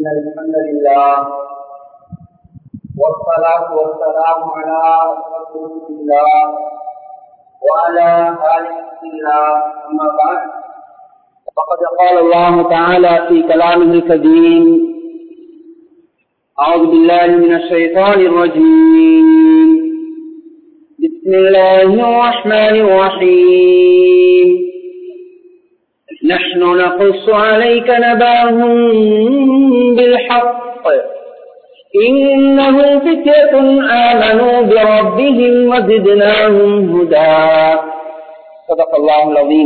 إن الحمد لله والصلاة والسلام على رسول الله وعلى آله الله أما بعد فقد قال الله تعالى في كلامه الكريم أعوذ بالله من الشيطان الرجيم بسم الله الرحمن الرحيم نحن نقص عليك نباهم بالحق إنه فتية آمنوا بربهم وزدناهم هدى صدق الله العظيم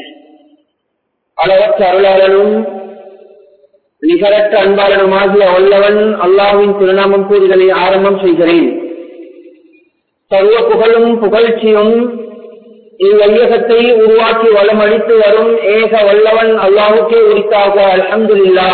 அளவற்ற அருளாளனும் நிகரற்ற அன்பாளனுமாகிய வல்லவன் அல்லாஹ்வின் திருநாமம் கூறுதலை ஆரம்பம் செய்கிறேன் சர்வ புகழும் புகழ்ச்சியும் இவ்வையகத்தை உருவாக்கி வளமளித்து வரும் ஏக வல்லவன் அல்லாஹுக்கே உரித்தாக அலமதுல்லா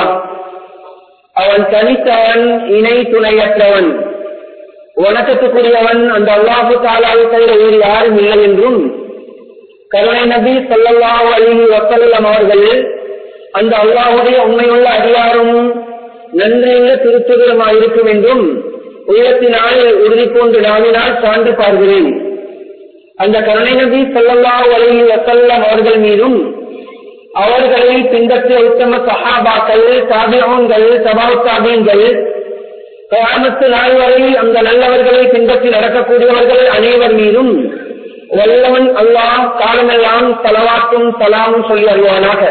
அவன் தனித்தவன் இணை துணையற்றவன் வணக்கத்துக்குரியவன் அந்த அல்லாஹு தாலாவை தவிர வேறு யாரும் இல்லை என்றும் கருணை நபி சொல்லல்லாஹு அலிஹி வசல்லம் அவர்கள் அந்த அல்லாஹுடைய உண்மையுள்ள அதிகாரம் நன்றியுள்ள திருத்துதலமாக இருக்கும் என்றும் உயரத்தினால் உறுதி கொண்டு நாவினால் சான்று பார்க்கிறேன் அந்த கருணை நபி சொல்லல்லாஹு அலிஹி வசல்லம் அவர்கள் மீதும் அவர்களை பின்பற்றிய உத்தம சஹாபாக்கள் சாபியங்கள் சபாவ் சாபியங்கள் கிராமத்து நாள் வரை அந்த நல்லவர்களை பின்பற்றி நடக்கக்கூடியவர்கள் அனைவர் மீதும் வல்லவன் அல்லாஹ் காலமெல்லாம் தலவாக்கும் சலாமும் சொல்லி அறிவானாக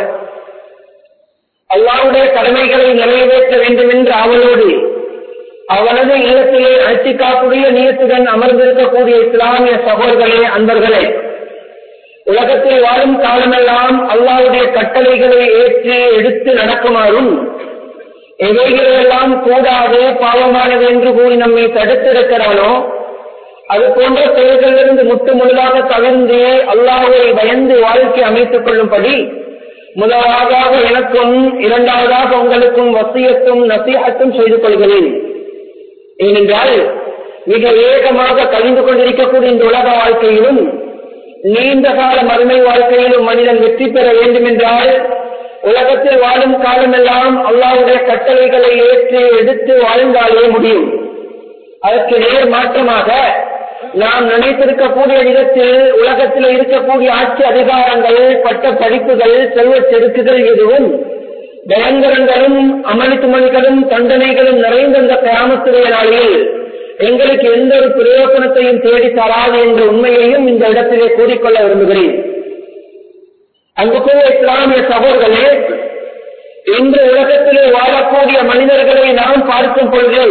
அல்லாவுடைய கடமைகளை நிறைவேற்ற வேண்டும் என்று அவளோடு அவனது இல்லத்திலே அச்சிக்காக்கூடிய நீயத்துடன் அமர்ந்திருக்கக்கூடிய இஸ்லாமிய சகோதரர்களே அன்பர்களே உலகத்தில் வாழும் காலமெல்லாம் அல்லாவுடைய கட்டளைகளை ஏற்று எடுத்து நடக்குமாறும் எவைகளெல்லாம் கூடாது பாவமானது என்று கூறி நம்மை தடுத்திருக்கிறானோ அது போன்ற செயல்களிலிருந்து முட்டு முழுதாக தவிர்ந்து அல்லாஹை பயந்து வாழ்க்கை அமைத்துக் கொள்ளும்படி முதலாவதாக எனக்கும் இரண்டாவதாக உங்களுக்கும் வசியத்தும் நசீகத்தும் செய்து கொள்கிறேன் ஏனென்றால் மிக வேகமாக கழிந்து கொண்டிருக்கக்கூடிய இந்த உலக வாழ்க்கையிலும் நீண்ட கால மறுமை வாழ்க்கையிலும் மனிதன் வெற்றி பெற வேண்டும் என்றால் உலகத்தில் வாழும் காலமெல்லாம் அல்லாவுடைய கட்டளைகளை ஏற்று எடுத்து வாழ்ந்தாலே முடியும் அதற்கு நேர் மாற்றமாக நாம் நினைத்திருக்கக்கூடிய விதத்தில் உலகத்தில் இருக்கக்கூடிய ஆட்சி அதிகாரங்கள் பட்ட படிப்புகள் செல்வ செருக்குகள் எதுவும் பயங்கரங்களும் அமளித்துமணிகளும் தண்டனைகளும் நிறைந்த இந்த கிராமத்துடைய நாளில் எங்களுக்கு எந்த ஒரு பிரயோசனத்தையும் தேடி தராது என்ற உண்மையையும் இந்த இடத்திலே கூறிக்கொள்ள விரும்புகிறேன் அங்குக்குள்ள இஸ்லாமிய சகோதரர்களே இன்று உலகத்திலே வாழக்கூடிய மனிதர்களை நாம் பார்க்கும் பொழுது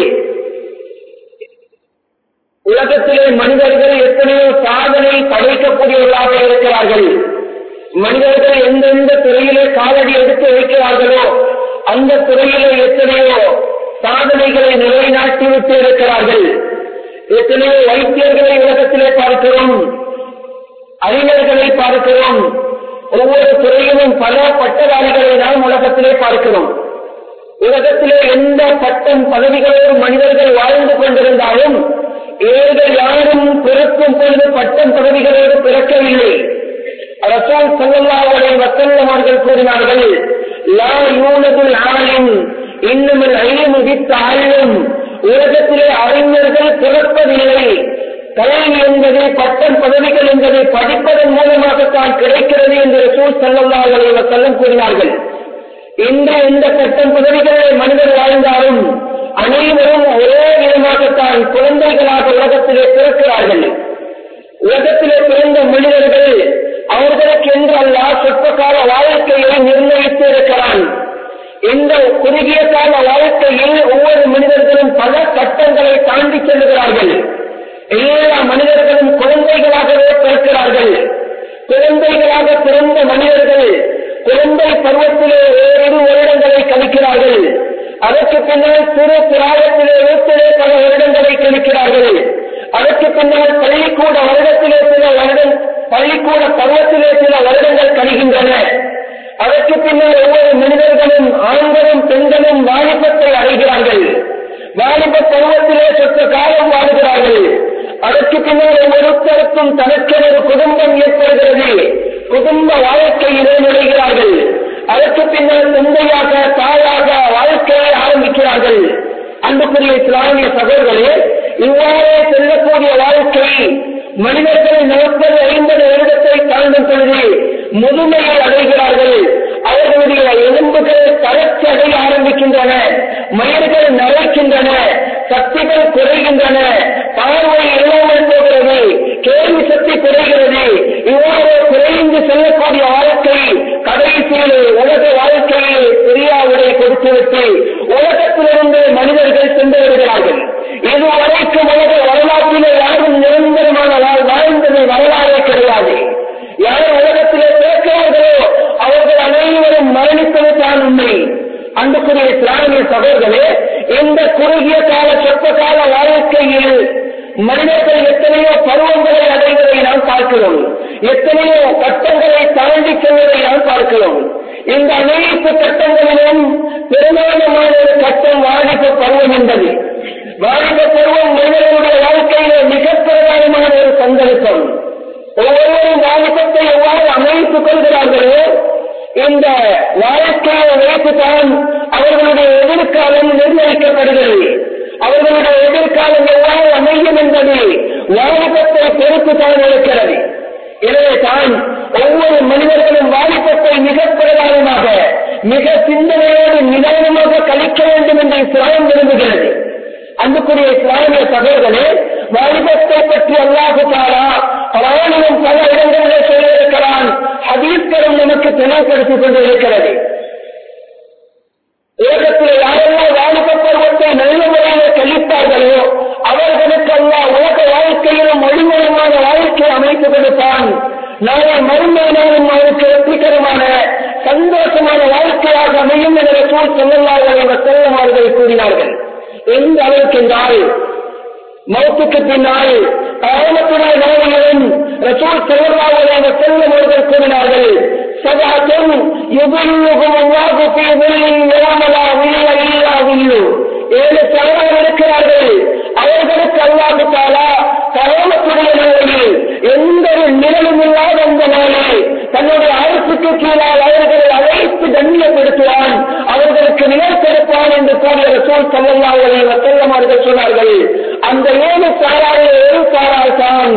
உலகத்திலே மனிதர்கள் எத்தனையோ சாதனை படைக்கக்கூடியவர்களாக இருக்கிறார்கள் மனிதர்கள் எந்தெந்த துறையிலே காலடி எடுத்து வைக்கிறார்களோ அந்த துறையிலே எத்தனையோ சாதனைகளை நிலைநாட்டி விட்டு இருக்கிறார்கள் எத்தனையோ வைத்தியர்களை உலகத்திலே பார்க்கிறோம் அறிஞர்களை பார்க்கிறோம் ஒவ்வொரு துறையிலும் பல பட்டதாரிகளை நாம் உலகத்திலே பார்க்கிறோம் உலகத்திலே எந்த பட்டம் பதவிகளோடு மனிதர்கள் வாழ்ந்து கொண்டிருந்தாலும் இவர்கள் யாரும் பிறக்கும் பொழுது பட்டம் பதவிகளோடு பிறக்கவில்லை ரசூல் சொல்லல்லாவுடைய வசல்லம் அவர்கள் கூறினார்கள் லா யூனதுல் ஆலிம் இன்னும் அழியும் வித்த ஆளும் உலகத்திலே அறிஞர்கள் பிறப்பதில்லை கல்வி என்பது பட்டம் பதவிகள் என்பது படிப்பதன் மூலமாகத்தான் கிடைக்கிறது என்று ரசூல் சொல்லல்லாவுடைய வசல்லம் கூறினார்கள் இன்று எந்த பட்டம் பதவிகளை மனிதர் வாழ்ந்தாலும் அனைவரும் ஒரே விதமாகத்தான் குழந்தைகளாக உலகத்திலே பிறக்கிறார்கள் உலகத்திலே பிறந்த மனிதர்கள் அவர்களுக்கு என்று அல்லா சொற்பகால வாழ்க்கையை நிர்ணயித்து இருக்கிறான் இந்த குறுகிய கால வாழ்க்கையில் ஒவ்வொரு மனிதர்களும் பல கட்டங்களை தாண்டி செல்கிறார்கள் எல்லா மனிதர்களும் குழந்தைகளாகவே பிறக்கிறார்கள் குழந்தைகளாக பிறந்த மனிதர்கள் குழந்தை பருவத்திலே ஓரிரு வருடங்களை கழிக்கிறார்கள் அதற்கு பின்னால் சிறு பிராயத்திலே வீட்டிலே பல வருடங்களை கழிக்கிறார்கள் அதற்கு பின்னால் பள்ளிக்கூட வருடத்திலே சில வருடம் பள்ளிக்கூட பருவத்திலே சில வருடங்கள் கழிகின்றன அதற்கு பின்னால் ஒவ்வொரு மனிதர்களும் ஆண்களும் பெண்களும் வாலிபத்தை அடைகிறார்கள் வாலிப பருவத்திலே சொற்ற காலம் வாழ்கிறார்கள் அதற்கு பின்னால் ஒவ்வொருத்தருக்கும் தனக்கென ஒரு குடும்பம் ஏற்படுகிறது குடும்ப வாழ்க்கையிலே நுழைகிறார்கள் அதற்கு பின்னர் தந்தையாக தாயாக வாழ்க்கையை ஆரம்பிக்கிறார்கள் அன்புக்குரிய இஸ்லாமிய சகோதரர்களே இவ்வாறே செல்லக்கூடிய வாழ்க்கை மனிதர்கள் நாற்பது ஐம்பது வருடத்தை தாண்டும் பொழுது முதுமையை அடைகிறார்கள் அவர்களுடைய எலும்புகள் தளர்ச்சி அடைய ஆரம்பிக்கின்றன மயிர்கள் நரைக்கின்றன சக்திகள் குறைகின்றன பார்வை இல்லாமல் போகிறது கேள்வி சக்தி குறைகிறது இவ்வாறு குறைந்து செல்லக்கூடிய வாழ்க்கை கடைசியில் உலக வாழ்க்கையில் பெரியாவுடைய கொடுத்துவிட்டு உலகத்திலிருந்து மனிதர்கள் சென்று வருகிறார்கள் இதுவரைக்கும் உலக வரலாற்றிலே யாரும் நிரந்தரமான வாழ் வாழ்ந்தது வரலாறே கிடையாது யார் உலகத்திலே பிறக்கிறார்களோ அவர்கள் அனைவரும் மரணிப்பது தான் உண்மை அன்புக்குரிய இஸ்லாமிய சகோதரர்களே இந்த குறுகிய கால சொற்ப கால வாழ்க்கையில் மனிதர்கள் எத்தனையோ பருவங்களை அடைவதை நாம் பார்க்கிறோம் எத்தனையோ கட்டங்களை தாண்டி செல்வதை நாம் பார்க்கிறோம் இந்த அனைத்து கட்டங்களிலும் பெரும்பாலான ஒரு கட்டம் வாலிப பருவம் என்பது வாலிப பருவம் மனிதர்களுடைய வாழ்க்கையில மிக பிரதானமான ஒரு சந்தர்ப்பம் ஒவ்வொருவரும் வாலிபத்தை எவ்வாறு அமைத்துக் கொள்கிறார்களோ இந்த வாழ்க்கையை வைத்துத்தான் அவர்களுடைய எதிர்காலம் நிர்ணயிக்கப்படுகிறது அவர்களுடைய எதிர்காலம் எவ்வாறு அமையும் என்பது வாலிபத்தை பொறுத்துத்தான் இருக்கிறது எனவே தான் ஒவ்வொரு மனிதர்களும் வாலிபத்தை மிக பிரதானமாக மிக சிந்தனையோடு நிதானமாக கழிக்க வேண்டும் என்று இஸ்லாம் விரும்புகிறது அன்புக்குரிய இஸ்லாமிய சகோதரே வாலிபத்தை பற்றி அல்லாஹு தாரா பலானிலும் பல இடங்களிலே சொல்லியிருக்கிறான் ஹதீஸ்களும் நமக்கு தெளிவுபடுத்திக் கொண்டிருக்கிறது உலகத்தில் யாரெல்லாம் வாலிப பருவத்தை நல்ல முறையில் கழித்தார்களோ அவர்களுக்கு அல்லா உலக வாழ்க்கையிலும் ஒளிமயமான வாழ்க்கை அமைத்து கொடுத்தான் நாளை மறுமையினாலும் அவருக்கு வெற்றிகரமான சந்தோஷமான வாழ்க்கையாக அமையும் என்ற சூழ் செல்லல்லாத செல்லும் அவர்கள் கூறினார்கள் எந்த அளவுக்கு என்றால் மௌத்துக்கு பின்னால் காலத்துடைய நாளிலும் ரசூல் செல்லல்லாத செல்லும் அவர்கள் கூறினார்கள் சதாத்தும் எதிர்முகம் அல்லாஹு ஃபீ ظِلٍّ يَوْمَ لَا ظِلَّ إِلَّا ظِلُّهُ ஏழு தலைவர் இருக்கிறார்கள் அவர்களுக்கு அல்லாஹு தாலா கவனத்துடைய நிலையில் எந்த ஒரு நிழலும் இல்லாத அந்த நாளில் தன்னுடைய அரசுக்கு கீழால் அவர்களை அழைத்து கண்ணியப்படுத்துவான் அவர்களுக்கு நிழல் கொடுப்பான் என்று கூறிய ரசூல் சல்லல்லாஹு வசல்லம் அவர்கள் சொன்னார்கள் அந்த ஏழு சாராரில் ஒரு சாரார் தான்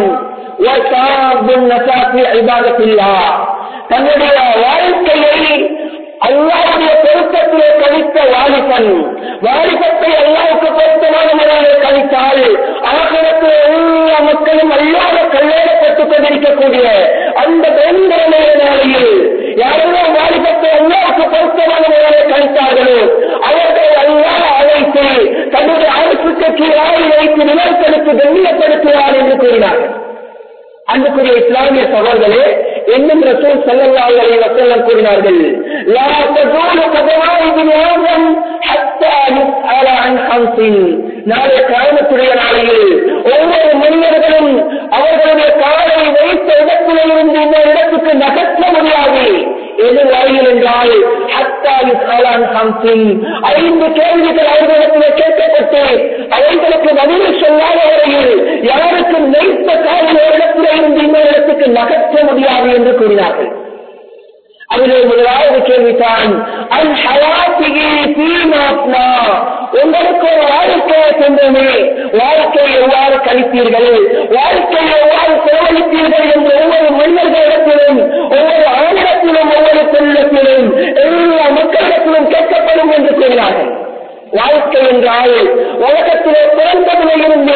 தன்னுடைய வாழ்க்கையை அல்லாவுடைய பொருத்தத்திலே கழித்த வாலிபன் வாலிபத்தை அல்லாவுக்கு பொருத்தமான முறையில் கழித்தால் ஆசிரத்தில் எல்லா மக்களும் அல்லாத கல்லேறப்பட்டுக் கொண்டிருக்கக்கூடிய அந்த பயங்கரமான நாளையில் யாரெல்லாம் வாலிபத்தை அல்லாவுக்கு பொருத்தமான முறையில் கழித்தார்களோ அவர்கள் அல்லா அழைத்து தன்னுடைய அரசுக்கு கீழாய் வைத்து நிலத்தெடுத்து கண்ணியப்படுத்துவார் என்று கூறினார்கள் அன்புக்குரிய இஸ்லாமிய சகோதரே இன்னும் ரசூல் ஸல்லல்லாஹு அலைஹி வஸல்லம் கூறினார்கள் லா தஸூலு கதமாய் இப்னு ஆதம் ஹத்தா யுஸ்அல அன் ஹம்சின் நாளை கியாமத்துடைய நாளையில் ஒவ்வொரு மனிதர்களும் அவர்களுடைய காலை வைத்த இடத்திலே இருந்து இன்னொரு இடத்துக்கு நகர்த்த முடியாது எது வரையில் என்றால் ஹத்தா யுஸ்அல அன் ஹம்சின் ஐந்து கேள்விகள் அவர்களிடத்திலே கேட்கப்பட்டு அவர்களுக்கு பதில் சொல்லாத வரையில் யாருக்கும் நெய்த்த காலில் ஒரு இடத்திலே இருந்து இன்னொரு இடத்துக்கு நகர்த்த முடியாது என்று கூறினார்கள் அதிலே முதலாவது கேள்விதான் அல் ஹயாத்திகி சீமாத்மா உங்களுக்கு ஒரு வாழ்க்கையை சென்றமே வாழ்க்கையை எவ்வாறு கழித்தீர்கள் வாழ்க்கையை எவ்வாறு செலவழித்தீர்கள் என்று ஒவ்வொரு மனிதர்களிடத்திலும் ஒவ்வொரு ஆணிடத்திலும் ஒவ்வொரு பெண்ணிடத்திலும் எல்லா மக்களிடத்திலும் கேட்கப்படும் என்று கூறினார்கள் வாழ்க்கை என்றால் உலகத்திலே பிறந்ததிலே இருந்து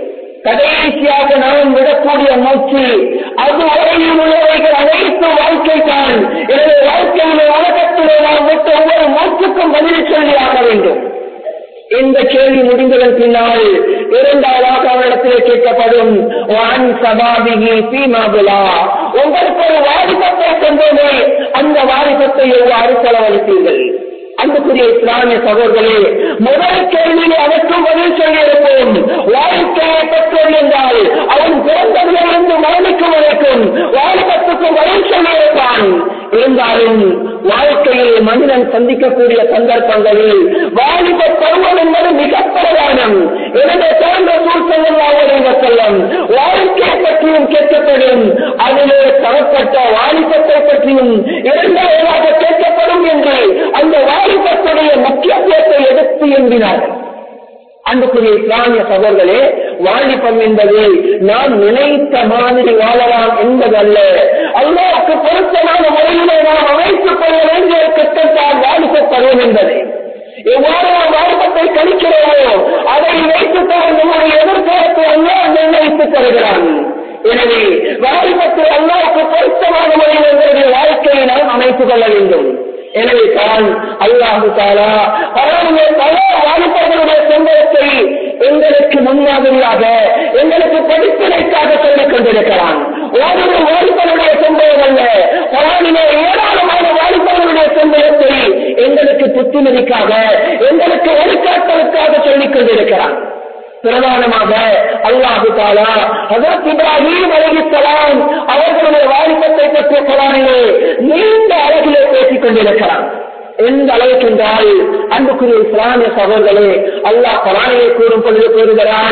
கடைசியாக நாம் விடக்கூடிய மூச்சு அது வரையில் உள்ளவைகள் அனைத்து வாழ்க்கை தான் எனவே வாழ்க்கையிலே உலகத்திலே நாம் விட்ட ஒவ்வொரு மூச்சுக்கும் பதில் சொல்லியாக வேண்டும் இந்த கேள்வி முடிந்ததன் பின்னால் இரண்டாவதாக அவரிடத்தில் கேட்கப்படும் வான் சபாபிகி சீமாபுலா உங்களுக்கு ஒரு வாலிபத்தை கொண்டோமே அந்த வாலிபத்தை எவ்வாறு செலவழித்தீர்கள் அன்புக்குரிய இஸ்லாமிய சகோதரே முதல் கேள்வியை அதற்கும் பதில் சொல்லியிருப்போம் வாழ்க்கையை பெற்றோம் என்றால் அவன் பிறந்ததிலிருந்து மரணிக்கும் வரைக்கும் வாலிபத்துக்கு பதில் சொல்லியிருப்பான் இருந்தாலும் வாழ்க்கையில் மனிதன் சந்திக்கக்கூடிய சந்தர்ப்பங்களில் வாலிப பருவம் என்பது மிக பிரதானம் எனவே சிறந்த சூழ்நிலை செல்லும் வாழ்க்கையை பற்றியும் கேட்கப்படும் அதிலே தரப்பட்ட வாலிபத்தை பற்றியும் இரண்டாவதாக கேட்கப்படும் என்று அந்த வாலிபத்துடைய முக்கியத்துவத்தை எடுத்து என்கிறார்கள் அன்புக்குரிய இஸ்லாமிய சகோதரர்களே வாலிபம் என்பது நாம் நினைத்த மாதிரி வாழலாம் என்பதல்ல அல்லாவுக்கு பொருத்தமான முறையிலே நாம் அமைத்துக் கொள்ள வேண்டிய திட்டத்தால் வாலிபப்படும் என்பது எவ்வாறு நாம் வாலிபத்தை கழிக்கிறோமோ அதை வைத்துத்தான் நம்முடைய எதிர்காலத்தை எல்லாம் நிர்ணயித்து தருகிறான் எனவே வாலிபத்தில் அல்லாவுக்கு பொருத்தமான முறையில் எங்களுடைய வாழ்க்கையை நாம் அமைத்துக் கொள்ள வேண்டும் எனவே தான் அல்லாஹு தாலா அவருடைய பல வாலிபர்களுடைய சம்பவத்தை எங்களுக்கு முன்மாதிரியாக எங்களுக்கு படிப்பினைக்காக சொல்லிக் கொண்டிருக்கிறான் ஒவ்வொரு வாலிபருடைய சம்பவம் அல்ல பலானிலே ஏராளமான வாலிபர்களுடைய சம்பவத்தை எங்களுக்கு புத்துணர்ச்சிக்காக எங்களுக்கு வழிகாட்டலுக்காக சொல்லிக் கொண்டிருக்கிறான் பிரதானமாக அல்லாஹு தாலா ஹசரத் இப்ராஹிம் அலிசலாம் அவர்களுடைய வாலிபத்தை பற்றிய குரானிலே நீண்ட அளவிலே பேசிக் கொண்டிருக்கிறார் எந்த அளவுக்கு என்றால் அன்புக்குரிய இஸ்லாமிய சகோதரர்களே அல்லாஹ் குரானிலே கூறும் பொழுது கூறுகிறான்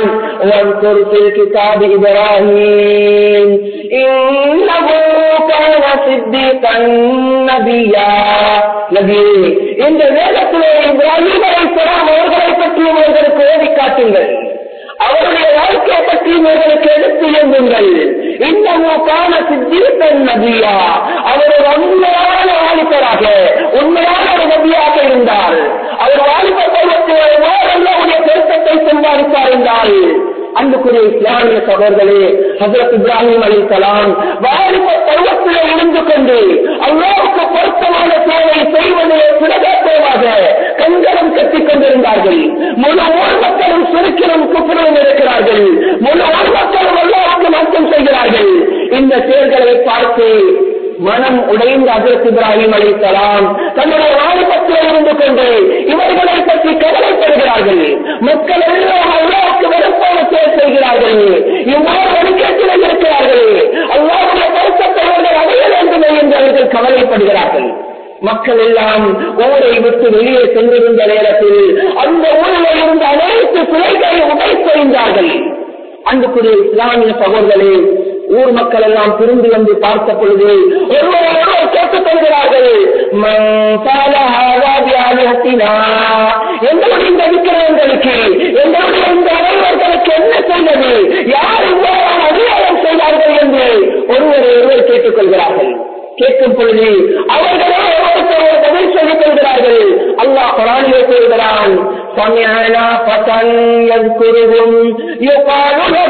கிதாபி இப்ராஹிம் இன்னஹு கான சித்திகன் நபியா நபியே இந்த வேதத்திலே இப்ராஹிம் அலைஹிஸ்ஸலாம் அவர்களை பற்றி உங்களுக்கு ஓதி காட்டுங்கள் அவருடைய வாழ்க்கையை பற்றி உங்களுக்கு எடுத்து எழுந்துங்கள் இன்னமும் காண சித்தித்தன் நபியா அவர் ஒரு உண்மையான வாலிபராக உண்மையான ஒரு நபியாக இருந்தார் அவர் வாலிப பருவத்தில் அவருடைய பெருக்கத்தை சம்பாதித்தார் என்றால் அன்புக்குரிய இஸ்லாமிய சகோதரர்களே ஹசரத் இப்ராஹிம் அலி கலாம் வாலிப பருவத்திலே இருந்து கொண்டு அல்லாவுக்கு பொருத்தமான சேவை செய்வதிலே பிரதேசமாக கண்களும் கட்டிக் கொண்டிருந்தார்கள் முழு ஊர் மக்களும் சுருக்கிலும் குப்பிலும் இருக்கிறார்கள் முழு ஊர் மக்களும் அல்லாவுக்கு நஷ்டம் செய்கிறார்கள் இந்த செயல்களை பார்த்து மனம் உடைந்த அஜரத் இப்ராஹிம் அலி கலாம் தன்னுடைய வாலிபத்தில் இருந்து கொண்டு இவர்களை பற்றி கவலைப்படுகிறார்கள் மக்கள் எல்லாம் அல்லாவுக்கு வெறுப்பான செயல் செய்கிறார்கள் இவ்வாறு ஒழுக்கத்தில் இருக்கிறார்கள் அல்லாவுடைய பொருத்தத்தை அவர்கள் அடைய வேண்டுமே என்று அவர்கள் கவலைப்படுகிறார்கள் மக்கள் எல்லாம் ஊரை விட்டு வெளியே சென்றிருந்த நேரத்தில் அந்த ஊரில் இருந்த அனைத்து பிள்ளைகளை உடைத்தெறிந்தார்கள் அன்புக்குரிய இஸ்லாமிய சகோதரர்களே ஊர் மக்கள் எல்லாம் திரும்பி வந்து பார்த்த பொழுது ஒருவர் ஒருவர் கேட்டுக் கொள்கிறார்கள் எங்களுடைய இந்த விக்கிரகங்களுக்கு எங்களுடைய இந்த அனைவர்களுக்கு என்ன செய்வது யார் இவ்வாறான அதிகாரம் செய்தார்கள் என்று ஒருவரை ஒருவர் கேட்டுக் கொள்கிறார்கள் கேட்கும் பொழுது அவர்களே ஒருவருக்கு பதில் சொல்லிக் கொள்கிறார்கள் அல்லாஹ் குரானிலே கூறுகிறான் سمعنا فتى يذكرهم يقال له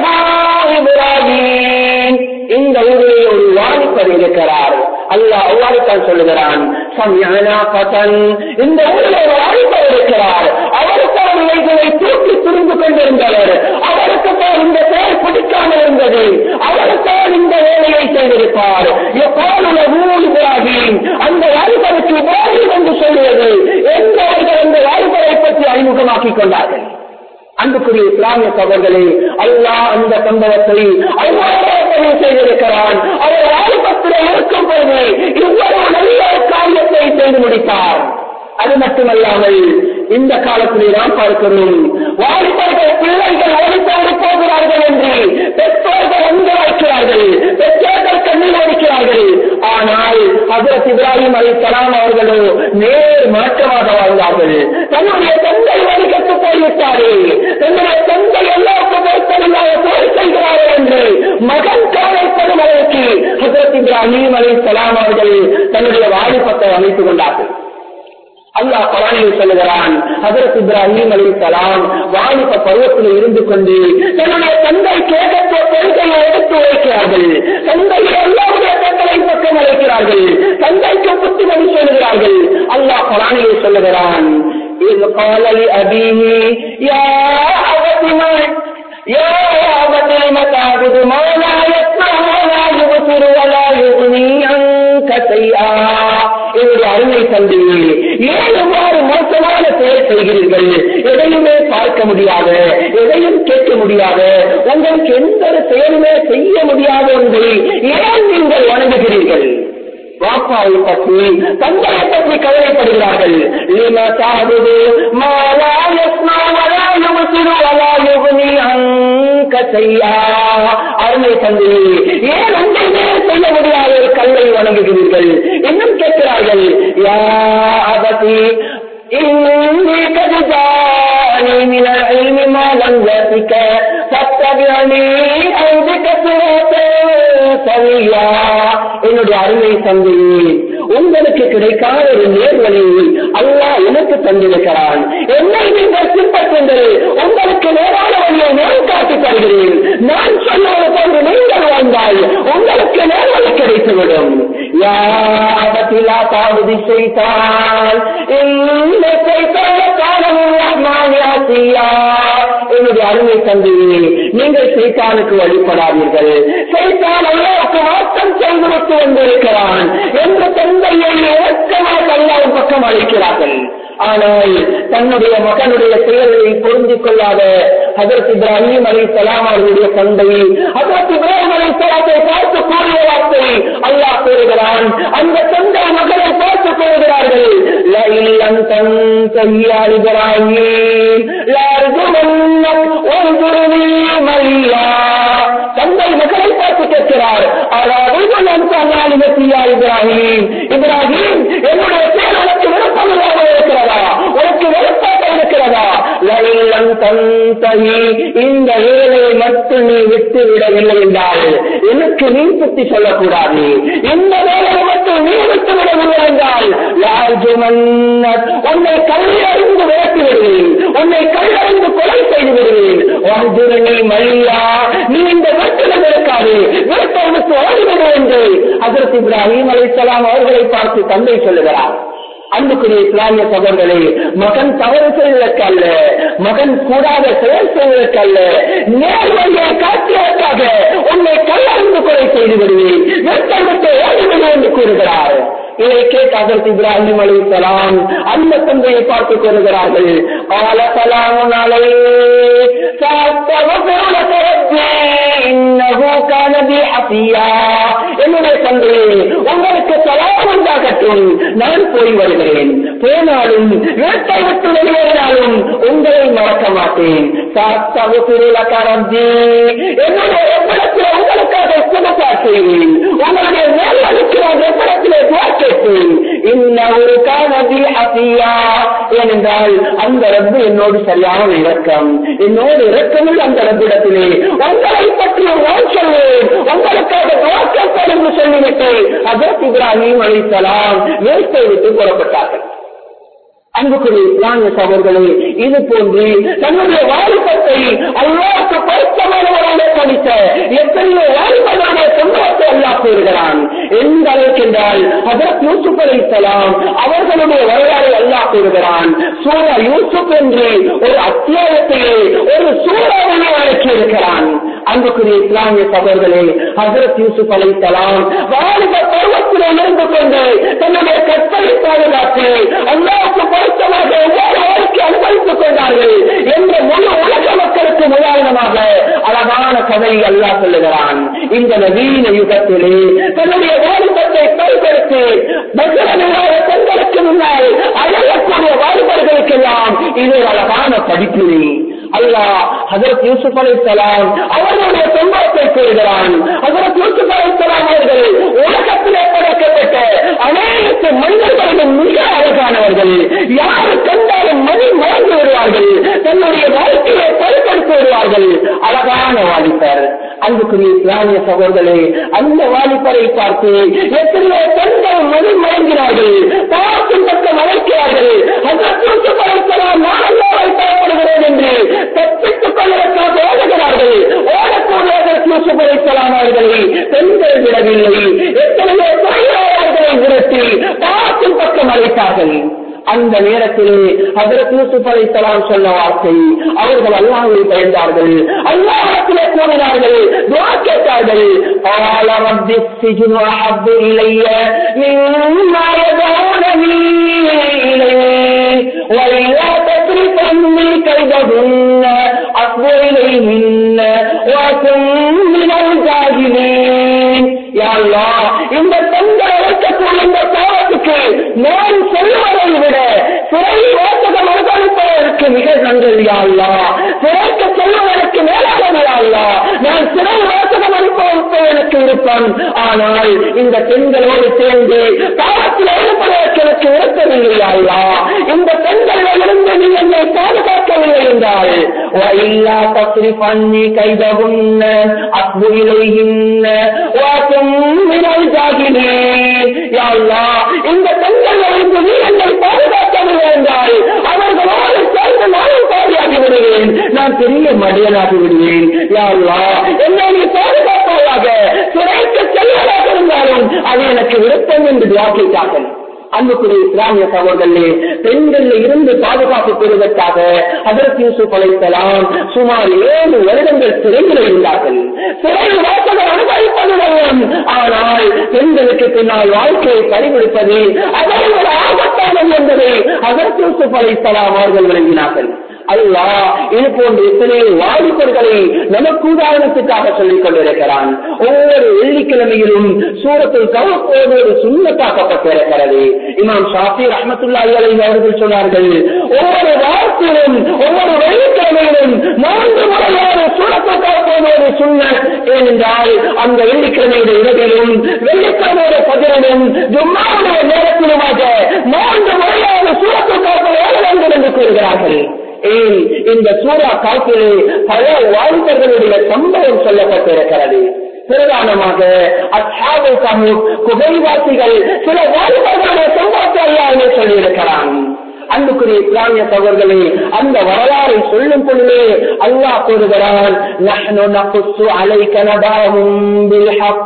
إبراهيم இந்த ஊரிலே ஒரு வாலிபர் இருக்கிறார் அல்லாஹ் அவ்வாறுத்தான் சொல்லுகிறான் சம்யானா பதன் இந்த ஊரில் ஒரு வாலிபர் இருக்கிறார் அவருக்கு அவர் இவைகளை தூக்கி துணிந்து கொண்டிருந்தவர் அவருக்கு தான் இந்த செயல் பிடிக்காமல் இருந்தது அவருக்கால் இந்த வேலையை செய்திருப்பார் எப்போதுள்ள ஊர் இப்ராஹிம் அந்த வாலிபருக்கு இப்ராஹிம் என்று சொல்லுவது எந்த அவர்கள் அந்த வாலிபரை பற்றி அறிமுகமாக்கிக் கொண்டார்கள் அன்புக்குரிய இஸ்லாமிய சகோதரர்களே அல்லாஹ் அந்த சம்பவத்தை அல்லாஹ் செய்திருக்கிறான் அவர் வாலிபத்திலே இருக்கும் பொழுது இவ்வளவு நல்ல காரியத்தை செய்து முடித்தார் அது மட்டுமல்லாமல் இந்த காலத்திலே நாம் பார்க்கிறோம் வாலிபர்கள் பிள்ளைகள் ஓடித்தோடு போகிறார்கள் என்று பெற்றோர்கள் அங்கு வைக்கிறார்கள் பெற்றோர்கள் கண்ணீர் ஒடிக்கிறார்கள் ஆனால் ஹசரத் இப்ராஹிம் அலி சலாம் அவர்களோ நேர் மாற்றமாக வாழ்ந்தார்கள் தன்னுடைய தந்தை வழிகட்டு போய்விட்டாரே தன்னுடைய தந்தை எல்லாருக்கும் பொருத்தமில்லாத போர் செய்கிறார்கள் என்று மகன் கவலைப்படும் அளவுக்கு ஹசரத் இப்ராஹிம் அலி சலாம் அவர்கள் தன்னுடைய வாலிபத்தை அமைத்துக் கொண்டார்கள் அல்லாஹ் குரானில் சொல்லுகிறான் ஹசரத் இப்ராஹிம் அலி சலாம் வாலிப பருவத்தில் இருந்து கொண்டு தன்னுடைய தந்தை கேட்க கொள்கையை எடுத்து வைக்கிறார்கள் தந்தை எல்லாருடைய தந்தை பக்கம் அழைக்கிறார்கள் தந்தைக்கு புத்திமதி சொல்லுகிறார்கள் அல்லாஹ் குரானில் சொல்லுகிறான் إذ قال لأبيه يا أبت ما يا أبت لم تعبد ما لا يسمع ولا يبصر ولا يغني عنك شيئا என்னுடைய அருமை தந்தையே ஏன் எவ்வாறு மோசமான செயல் செய்கிறீர்கள் எதையுமே பார்க்க முடியாத எதையும் கேட்க முடியாத உங்களுக்கு எந்த ஒரு செயலுமே செய்ய முடியாத ஒன்றை ஏன் நீங்கள் வணங்குகிறீர்கள் வாப்பாவை பற்றி தந்தையை பற்றி கவலைப்படுகிறார்கள் லீமா சாகுது மாலா யஸ்மா வலா யுபசிரு வலா யுகுனி அங்க செய்யா அருமை தந்தையே ஏன் ஒன்றையுமே செய்ய முடியாத ஒரு கல்லை வணங்குகிறீர்கள் இன்னும் கேட்கிறார்கள் யா அபதி إني قد جاءني من العلم ما لم يأتك فاتبعني أهدك صراطا سويا என்னுடைய அருமை தந்தையே உங்களுக்கு கிடைக்காத ஒரு நேர்வழியை அல்லாஹ் எனக்கு தந்திருக்கிறான் என்னை நீங்கள் பின்பற்றுங்கள் உங்களுக்கு நேரான வழியை நான் காட்டி தருகிறேன் நான் சொன்னது போன்று நீங்கள் வாழ்ந்தால் உங்களுக்கு நேர்வழி கிடைத்துவிடும் யாபத்திலா தாவதி செய்தால் இந்த செய்தால காலம் ரஹ்மானியாசியா என்னுடைய அருமை தந்தையே நீங்கள் சைத்தானுக்கு வழிபடாதீர்கள் சைத்தான் அல்லாவுக்கு மாற்றம் செய்துவிட்டு வந்திருக்கிறான் என்ற தந்தையை இறக்கமாக அல்லாவின் பக்கம் அழைக்கிறார்கள் ஆனால் தன்னுடைய மகனுடைய செயலை பொருந்திக் கொள்ளாத ஹதரத் இப்ராஹிம் அலி சலாம் அவர்களுடைய தந்தை ஹதரத் இப்ராஹிம் அலி சலாத்தை பார்த்து கூறிய வார்த்தை அல்லாஹ் கூறுகிறான் அந்த தந்தை மகனை பார்த்து கூறுகிறார்கள் லஇல்லம் தன்தஹியா இப்ராஹிம் லார்ஜுமன்னக் வன்துருனி மல்லியா தந்தை மகனை பார்த்து கேட்கிறார் அதாவது நான் சொன்னாலியா இப்ராஹிம் இப்ராஹிம் என்னுடைய செயல் உனக்கு விருப்பமில்லாத இருக்கிறதா உனக்கு வெறுப்பாக இருக்கிறதா லல்லம் தந்தகி இந்த வேலையை மட்டும் நீ விட்டு விடவில்லை என்றால் எனக்கு நீ புத்தி சொல்லக்கூடாது இந்த வேலையை மட்டும் நீ விட்டு விடவில்லை என்றால் லார்ஜு மன்னர் உன்னை கல்லறிந்து விரட்டி விடுவேன் உன்னை கல்லறிந்து கொலை செய்து விடுவேன் நீ மல்லியா நீ இந்த வீட்டில் இருக்காது வீட்டை விட்டு ஓடிவிடு என்று அதற்கு இப்ராஹிம் அலிசலாம் அவர்களை பார்த்து தந்தை சொல்லுகிறார் அன்புக்குரிய இஸ்லாமிய சகோதரர்களே மகன் தவறு செய்வதற்கல்ல மகன் கூடாத செயல் செய்வதற்கல்ல நேர்வழியை காட்டியதற்காக உன்னை கல்லறிந்து கொலை செய்து விடுவேன் வீட்டை விட்டு ஓடிவிடு என்று கூறுகிறார் இதை கேட்டு அதற்கு இப்ராஹிம் அலி சலாம் அந்த தந்தையை பார்த்து கூறுகிறார்கள் ஆல சலாமுன் அலை என்னுடைய தந்தையே உங்களுக்கு சலாம் உண்டாகட்டும் நான் போய் வருகிறேன் போனாலும் வீட்டை விட்டு வெளியேறினாலும் உங்களை மறக்க மாட்டேன் என்னுடைய எப்படத்தில் உங்களுக்காக சுமப்பா செய்வேன் உங்களுடைய மேல் அளிக்கிறார் எப்படத்திலே கேட்பேன் ஏனென்றால் அந்த ரப்பு என்னோடு சரியான இறக்கம் என்னோடு இறக்கமில் அந்த ரப்பிடத்திலே உங்களை பற்றி நான் சொல்வேன் உங்களுக்காக துவாக்கப்படும் என்று சொல்லிவிட்டு அதற்கு இப்ராஹிம் அலிசலாம் வேஸ்தை விட்டு புறப்பட்டார்கள் அன்புக்குரிய இஸ்லாமிய சகோதரர்களே இது போன்று தன்னுடைய வாலிபத்தை அல்லாவுக்கு பொருத்தமானவராக படித்த எத்தனையோ வாலிபனுடைய சம்பவத்தை அல்லா கூறுகிறான் எந்த அளவுக்கு என்றால் அதற்கு யூசுப் அலிசலாம் அவர்களுடைய வரலாறு அல்லா கூறுகிறான் சூரா யூசுப் என்று ஒரு அத்தியாயத்தையே ஒரு சூறாவையே அழைக்கி இருக்கிறான் அன்புக்குரிய இஸ்லாமிய சகோதரர்களே ஹசரத் யூசுப் அலிசலாம் வாலிப பருவத்திலே இருந்து கொண்டு தன்னுடைய கற்பனை பாதுகாத்து அல்லாவுக்கு பொருத்தமாக எவ்வாறு வாழ்க்கை அனுபவித்துக் கொண்டார்கள் என்ற முழு உலக மக்களுக்கு உதாரணமாக அழகான கதையை அல்லா சொல்லுகிறான் இந்த நவீன யுகத்திலே தன்னுடைய வாலிபத்தை பயன்படுத்தி பகரமில்லாத பெண்களுக்கு முன்னால் அழகக்கூடிய வாலிபர்களுக்கெல்லாம் இது ஒரு அழகான படிப்பினை அல்லாஹ் ஹசரத் யூசுப் அலி சலாம் அவர்களுடைய சம்பவத்தை கூறுகிறான் ஹசரத் யூசுப் அலி சலாம் அவர்கள் உலகத்திலே படைக்கப்பட்ட அனைத்து மனிதர்களும் மிக அழகானவர்கள் யாரு கண்டாலும் மணி மறந்து விடுவார்கள் தன்னுடைய வாழ்க்கையை பொருட்படுத்தி விடுவார்கள் அழகான வாலிபர் அன்புக்குரிய இஸ்லாமிய சகோதரர்களே அந்த வாலிபரை பார்த்து எத்தனையோ பெண்கள் மணி மறங்கிறார்கள் பாவத்தின் பக்கம் அழைக்கிறார்கள் ஹசரத் யூசுப் அலி சலாம் நான் அல்லாவை பயப்படுகிறேன் என்று தப்பித்துக் கொள்வதற்காக ஓடுகிறார்கள் ஓடக்கூடியவர்கள் யூசுப் அலிசலாம் அவர்களை பெண்கள் விடவில்லை எத்தனையோ தொழிலாளர்களை விரட்டி பாவத்தின் பக்கம் அழைத்தார்கள் அந்த நேரத்திலே ஹசரத் யூசுப் அலிசலாம் சொன்ன வார்த்தை அவர்கள் அல்லாஹை பயந்தார்கள் அல்லாஹத்திலே கூறினார்கள் துவா கேட்டார்கள் قال رب السجن أحب إلي مما يدعونني إليه وإلا تصرف عني كيدهن أصب إليهن وأكن من الجاهلين يا الله இந்த பெண்கள் அழைக்கக்கூடிய இந்த பாவத்துக்கு நான் சொல்லுவதை விட சிறை வாசகம் அனுபவிப்பதற்கு மிக நன்றி அல்லா சிறைக்கு செல்வதற்கு மேலானது அல்லா நான் சிறை வாசகம் அனுபவிப்பதற்கு விருப்பம் ஆனால் இந்த பெண்களோடு சேர்ந்து பாவத்தில் ஈடுபடுவதற்கு எனக்கு விருப்பமில்லை அல்லா இந்த பெண்களிலிருந்து நீ என்னை பாதுகாக்கவில்லை என்றால் وَإِلَّا تَصْرِفْ عَنِّي كَيْدَهُنَّ أَصْبُ إِلَيْهِنَّ وَأَكُن مِّنَ الْجَاهِلِينَ யா அல்லாஹ் இந்த பெண்களிலிருந்து நீ என்னை பாதுகாக்கவில்லை என்றால் அவர்களோடு சேர்ந்து நானும் பாதுகாக்கி விடுவேன் நான் பெரிய மடியனாகி விடுவேன் யா அல்லாஹ் என்னை நீ பாதுகாப்பாயாக சிறைக்கு செல்வதாக இருந்தாலும் அது எனக்கு விருப்பம் என்று துவாக்கிட்டார்கள் அன்புக்குரிய இஸ்லாமிய சகோதரர்களே பெண்கள் இருந்து பாதுகாப்பு பெறுவதற்காக அதற்கு யூசுப் அழைக்கலாம் சுமார் ஏழு வருடங்கள் சிறையில் இருந்தார்கள் சிறை வாசகர் அனுபவிப்பதுடன் ஆனால் பெண்களுக்கு பின்னால் வாழ்க்கையை பறிகொடுப்பது அதை ஒரு ஆபத்தானது என்பதை அதற்கு யூசுப் அழைக்கலாம் அவர்கள் விளங்கினார்கள் அல்லா இது போன்ற எத்தனை வாலிபர்களை நமக்கு உதாரணத்துக்காக சொல்லிக் கொண்டிருக்கிறான் ஒவ்வொரு வெள்ளிக்கிழமையிலும் சூரத்தில் கவப்போது ஒரு சுண்ணத்தாக்கப்பட்டிருக்கிறது இமாம் ஷாஃபி ரஹமத்துல்லாஹி அலைஹி அவர்கள் சொன்னார்கள் ஒவ்வொரு வாரத்திலும் ஒவ்வொரு வெள்ளிக்கிழமையிலும் மூன்று முறையான சூரத்தில் கவப்போது ஒரு சுண்ணத் ஏனென்றால் அந்த வெள்ளிக்கிழமையுடைய இரவிலும் வெள்ளிக்கிழமையுடைய பதிலும் ஜும்மாவுடைய நேரத்திலுமாக மூன்று முறையான சூரத்தில் கவப்போது ஏழு வேண்டும் என்று கூறுகிறார்கள் ஏன் இந்த சூறா காப்பிலே பல வாழ்க்கைகளுடைய சம்பவம் சொல்லப்பட்டிருக்கிறது பிரதானமாக அச்சாவு சமூக குகைவாசிகள் சில வாழ்க்கைகளுடைய சம்பவத்தை அல்லாமே சொல்லியிருக்கிறான் அன்புக்குரிய இஸ்லாமிய சகோதரர்களே அந்த வரலாறை சொல்லும் பொழுதே அல்லாஹ் கூறுகிறான் நஹ்னு நகுஸ்ஸு அலைக நபாஹும் பில் ஹக்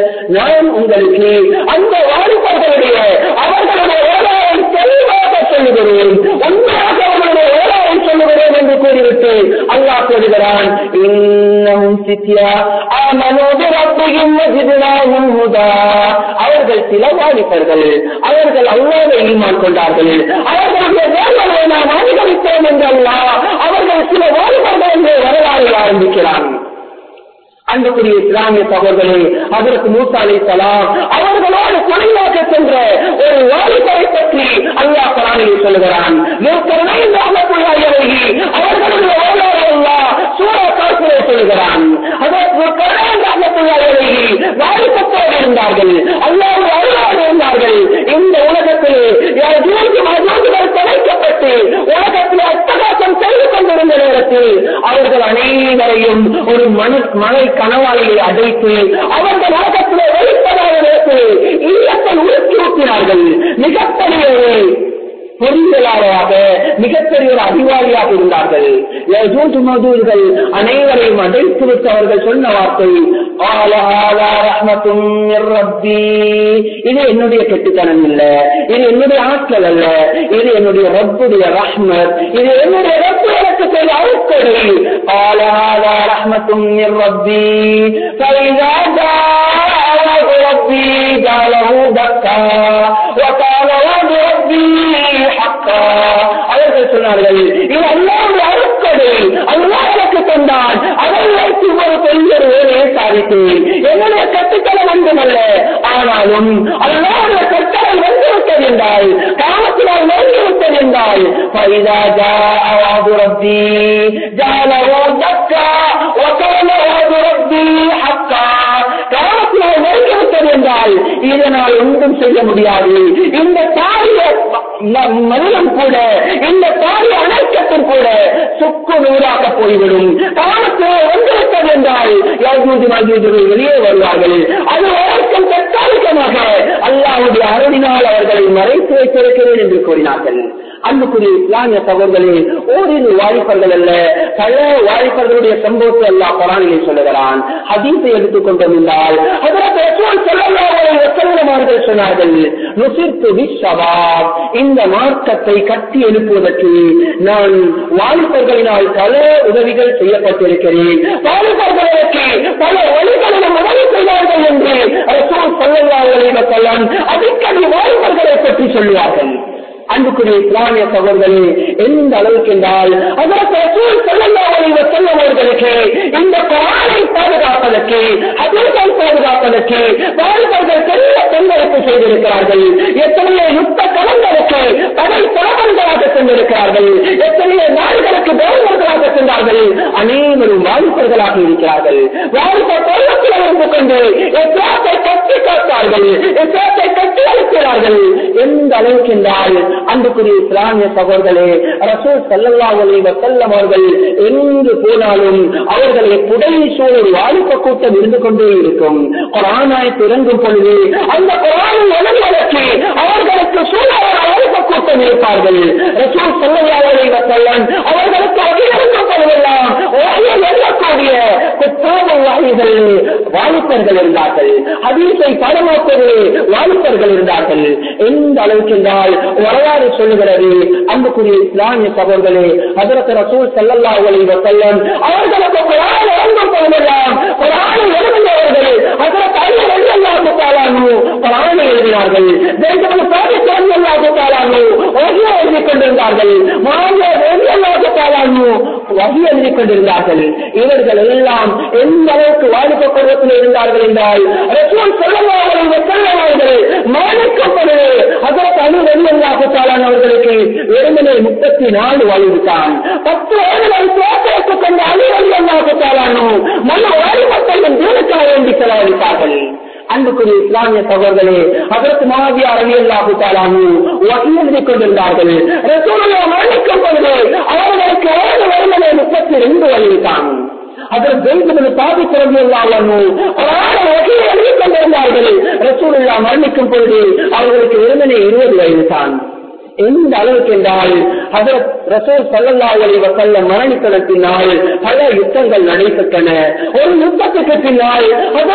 நான் உங்களுக்கு அந்த வாலிபர்களுடைய அவர்களுடைய வரலாறை தெளிவாக சொல்லுகிறேன் உண்மையாக அவர்களுடைய வரலாறை சொல்லுகிறேன் என்று கூறிவிட்டு அல்லாஹ் கூறுகிறான் இன்னமும் சித்தியா ஆமனோடு ரப்பியும் வஜிதுனாஹும் ஹுதா அவர்கள் சில வாலிபர்கள் அவர்கள் அல்லாஹ்வை ஈமான் கொண்டார்கள் அவர்களுடைய வேலையை நாம் அதிகரித்தோம் என்றல்லா அவர்கள் சில வாலிபர்கள் என்று வரலாறு ஆரம்பிக்கிறான் அன்புக்குரிய இஸ்லாமிய சகோதரர்களே அதற்கு மூசா அலி சலாம் அவர்களோடு துணையாக சென்ற ஒரு வாலிபரை பற்றி அல்லாஹ் குரானில் சொல்லுகிறான் அவர்களுடைய வரலாறு அல்லாஹ் சூரா காசிலே சொல்லுகிறான் அதற்கு வாலிபத்தோடு இருந்தார்கள் அல்லாவுடைய அருளாக இருந்தார்கள் இந்த உலகத்திலே மஜூதுகள் தொலைக்கப்பட்டு உலகத்தில் அட்டகாசம் செய்து கொண்டிருந்த நேரத்தில் அவர்கள் அனைவரையும் ஒரு மனு மலை கனவாளியை அடைத்து அவர்கள் உலகத்திலே வெளிப்படாத நேரத்தில் இல்லத்தை உருக்கி ஊட்டினார்கள் மிகப்பெரிய ஒரு பொறியியலாளராக மிகப்பெரிய ஒரு அறிவாளியாக இருந்தார்கள் யஜூஜ் மதூர்கள் அனைவரையும் அடைத்து விட்டு அவர்கள் சொன்ன வார்த்தை "ஆல ஹாதா ரஹ்மத்தும் மிர் ரப்பி." இது என்னுடைய கெட்டுத்தனம் இல்ல இது என்னுடைய ஆற்றல் அல்ல இது என்னுடைய ரப்புடைய ரஹ்மத் இது என்னுடைய ரப்பு எனக்கு செய்த அருட்கொடை "ஆல ஹாதா ரஹ்மத்தும் மிர் ரப்பி." فإذا جاء وعد ربي جعله دكا وقال وعد ربي حقا அவர்கள் சொன்னார்கள் இது அல்லாவுடைய அருட்கொடை அல்லாஹ் எனக்கு தந்தான் அதை வைத்து ஒரு பெரிய ஒரு வேலையை சாதித்தேன் என்னுடைய கட்டுக்களை ஒன்றுமல்ல ஆனாலும் அல்லாவுடைய கட்டளை வந்துவிட்டது என்றால் காமத்தினால் வந்துவிட்டது என்றால் فإذا جاء وعد ربي جعله دكا وكان وعد ربي حقا காலத்தினால் நெருங்கிவிட்டது என்றால் இதனால் ஒன்றும் செய்ய முடியாது இந்த தாரிய மனிதன் கூட இந்த தாரிய அனைக்கத்தும் கூட சுக்கு நூறாக போய்விடும் காலத்தில் வந்துவிட்டது என்றால் யாஜூஜி மஜூஜுகள் வெளியே வருவார்கள் அது வரைக்கும் தற்காலிகமாக அல்லாவுடைய அருளினால் அவர்களை மறைத்து வைத்திருக்கிறேன் என்று கூறினார்கள் அன்புக்குரிய இஸ்லாமிய சகோதரர்களே ஓரிரு வாலிபர்கள் அல்ல பல வாலிபர்களுடைய சம்பவத்தை அல்லா குரானிலே சொல்லுகிறான் ஹதீஸை எடுத்துக் கொண்டோம் என்றால் அவர்கள் சொன்னார்கள் நுசிர்த்து விஸ்வபாப் இந்த மார்க்கத்தை கட்டி எழுப்புவதற்கு நான் வாலிபர்களினால் பல உதவிகள் செய்யப்பட்டிருக்கிறேன் வாலிபர்களுக்கு பல வழிகளிலும் உதவி செய்வார்கள் என்று ரசூல் சொல்லலாம் அடிக்கடி வாலிபர்களை பற்றி சொல்லுவார்கள் அன்புக்குரிய இஸ்லாமிய சகோதரர்களே எந்த அளவுக்கு என்றால் அதற்கு செல்லவர்களுக்கு இந்த குரானை பாதுகாப்பதற்கு அதீசை பாதுகாப்பதற்கு வாலிபர்கள் பெரிய பங்களிப்பு செய்திருக்கிறார்கள் எத்தனையோ யுத்த கலங்களுக்கு படை பாடல்களாக சென்றிருக்கிறார்கள் எத்தனையோ நாடுகளுக்கு கவர்னர்களாக சென்றார்கள் அனைவரும் வாலிபர்களாக இருக்கிறார்கள் வாலிப பருவத்தில் இருந்து கொண்டு எத்தியாசை கட்டி வளர்த்தார்கள் இஸ்லாத்தை கட்டி அளிக்கிறார்கள் எந்த அளவுக்கு என்றால் அன்புக்குரிய இஸ்லாமிய சகோதரர்களே ரசூல் சல்லல்லா அலி வசல்லம் அவர்கள் எங்கு போனாலும் அவர்களை புடை சூழல் வாலிப கூட்டம் இருந்து கொண்டே இருக்கும் குரானாய் திறங்கும் பொழுது அந்த குரானின் உணர்வுகளுக்கு அவர்களுக்கு சூழல் வாலிப கூட்டம் இருப்பார்கள் ரசூல் சல்லல்லா அலி வசல்லம் அவர்களுக்கு அதிகரிக்கும் பொழுதெல்லாம் எழுதக்கூடிய புத்தாப வாயிகள் வாலிபர்கள் இருந்தார்கள் ஹதீஸை படமாப்பது வாலிபர்கள் இருந்தார்கள் எந்த அளவுக்கு என்றால் வரலாறு சொல்லுகிறது அன்புக்குரிய இஸ்லாமிய சகோதரர்களே அதற்கு ரசூல் சல்லல்லா அலி வசல்லம் அவர்களுக்கு குரான் இறங்கும் போதெல்லாம் குரான் எழுதுகிறவர்கள் அதற்கு ஐயர் எல்லாம் தாளானு குரானை எழுதினார்கள் தேசம் சாதி சாதி அல்லாத தாளானு வகை எழுதி கொண்டிருந்தார்கள் மாநில அல்லாத தாளானு வகை எழுதி கொண்டிருந்தார்கள் இவர்கள் எல்லாம் எந்த அளவுக்கு வாலிப பருவத்தில் இருந்தார்கள் என்றால் ரசூல் சல்லல்லா அலி வசல்லம் அவர்கள் மாணிக்கப்படுது அதற்கு அணு வெளியல்லாக அவர்களுக்கு வெறுமனே முப்பத்தி நாலு வயதுதான் பத்து வயதுகள் தோற்றத்துக் கொண்ட அணு வெளியல்லாக மன வாலிபத்தையும் தீனுக்காக வேண்டி செலவழித்தார்கள் அன்புக்குரிய இஸ்லாமிய சகோதரர்களே அதற்கு மாவியா அழியல்லாஹு தாலானு வகையெழுதி கொண்டிருந்தார்கள் ரசூலுல்லா மரணிக்கும் பொழுது அவர்களுக்கு வயது வருமனே முப்பத்தி ரெண்டு வயதுதான் அதில் ஜெயித்தது சாதி சிறந்து இல்லாமலும் எழுதி கொண்டிருந்தார்கள் ரசூலுல்லா மரணிக்கும் பொழுது அவர்களுக்கு வெறுமனே இருபது வயது தான் எந்த அளவுக்கு என்றால் அதற்கு ரசூல் சல்லல்லா அலி வசல்ல மரணித்தன பின்னால் பல யுத்தங்கள் நடைபெற்றன ஒரு யுத்தத்துக்கு பின்னால்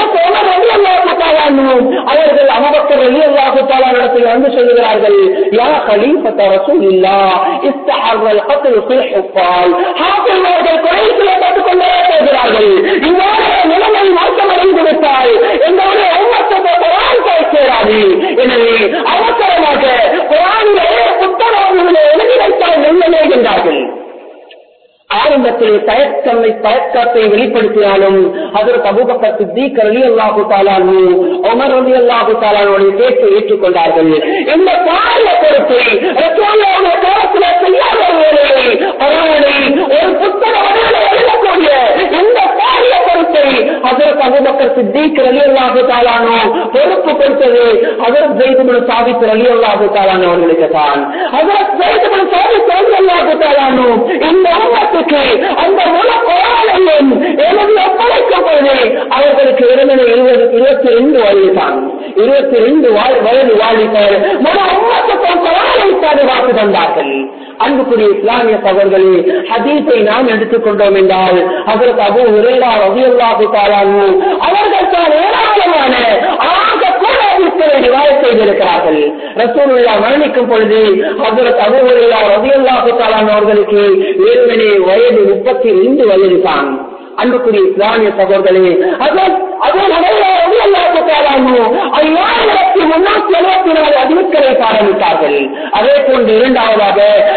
அவர்கள் அமபக்கர் அலி அல்லாஹு இடத்தில் வந்து சொல்லுகிறார்கள் யா கலீஃபத்த ரசூல் இல்லா இஸ்தஹர்கள் கத்ல் ஃபில் ஹுஃபால் ஹாஃபிழ்வர்கள் கொலை செய்யப்பட்டுக் கொண்டே போகிறார்கள் இவ்வாறு நிலைமை மாற்றமடைந்து விட்டால் எங்களுடைய உம்மத்தை குரான் பேசுகிறாரு எனவே அவசரமாக குரானிலே புத்தகங்களை எழுதி வைத்தால் நல்லதே என்றார்கள் ஆரம்பத்திலே தயக்கமை தயக்கத்தை வெளிப்படுத்தினாலும் அதற்கு அபுபக்கர் சித்திக் அலி அல்லாஹு தாலானு உமர் அலி அல்லாஹு தாலானுடைய பேச்சை ஏற்றுக்கொண்டார்கள் இந்த பாரிய பொறுப்பை ரசூலுல்லாஹி காலத்திலே செய்யாத வேலையை பரவாயில்லை ஒரு புத்தகம் எழுதக்கூடிய இந்த பாரிய பொறுப்பை அதற்கு அபுபக்கர் சித்திக் அலி அல்லாஹு தாலானு பொறுப்பு கொடுத்தது அதற்கு ஜெய்துபுல் சாபித் அலி அல்லாஹு தாலானு அவர்களுக்கு தான் அதற்கு ஜெய்துபுல் சாபித் அலி அல்லாஹு தாலானு இந்த உம்மத்துக்கு அந்த முழு கோராலையும் எழுதி ஒப்படைக்கப்போது அவர்களுக்கு இருந்தது இருபது இருபத்தி ரெண்டு வயது தான் இருபத்தி ரெண்டு வயது வாலிபர் முழு உம்மத்துக்கும் கோராலை பாதுகாப்பு தந்தார்கள் அன்புக்குரிய இஸ்லாமிய சகோதரர்களே ஹதீஸை நாம் எடுத்துக்கொண்டோம் என்றால் அதற்கு அபு உரேரா ரவியல்லாஹு தாலானு அவர்கள் தான் ஏராளமான ஆக கூட ரிவாயத் செய்திருக்கிறார்கள் ரசூலுல்லா மரணிக்கும் பொழுது அதற்கு அபு உரேரா ரவியல்லாஹு தாலானு அவர்களுக்கு ஏழுமனே வயது முப்பத்தி ரெண்டு வயது தான் அன்புக்குரிய இஸ்லாமிய சகோதரர்களே ஐயாயிரத்தி முன்னூத்தி எழுபத்தி நாலு அதிர்களை ஆரம்பித்தார்கள் அதே போன்று இரண்டாவதாக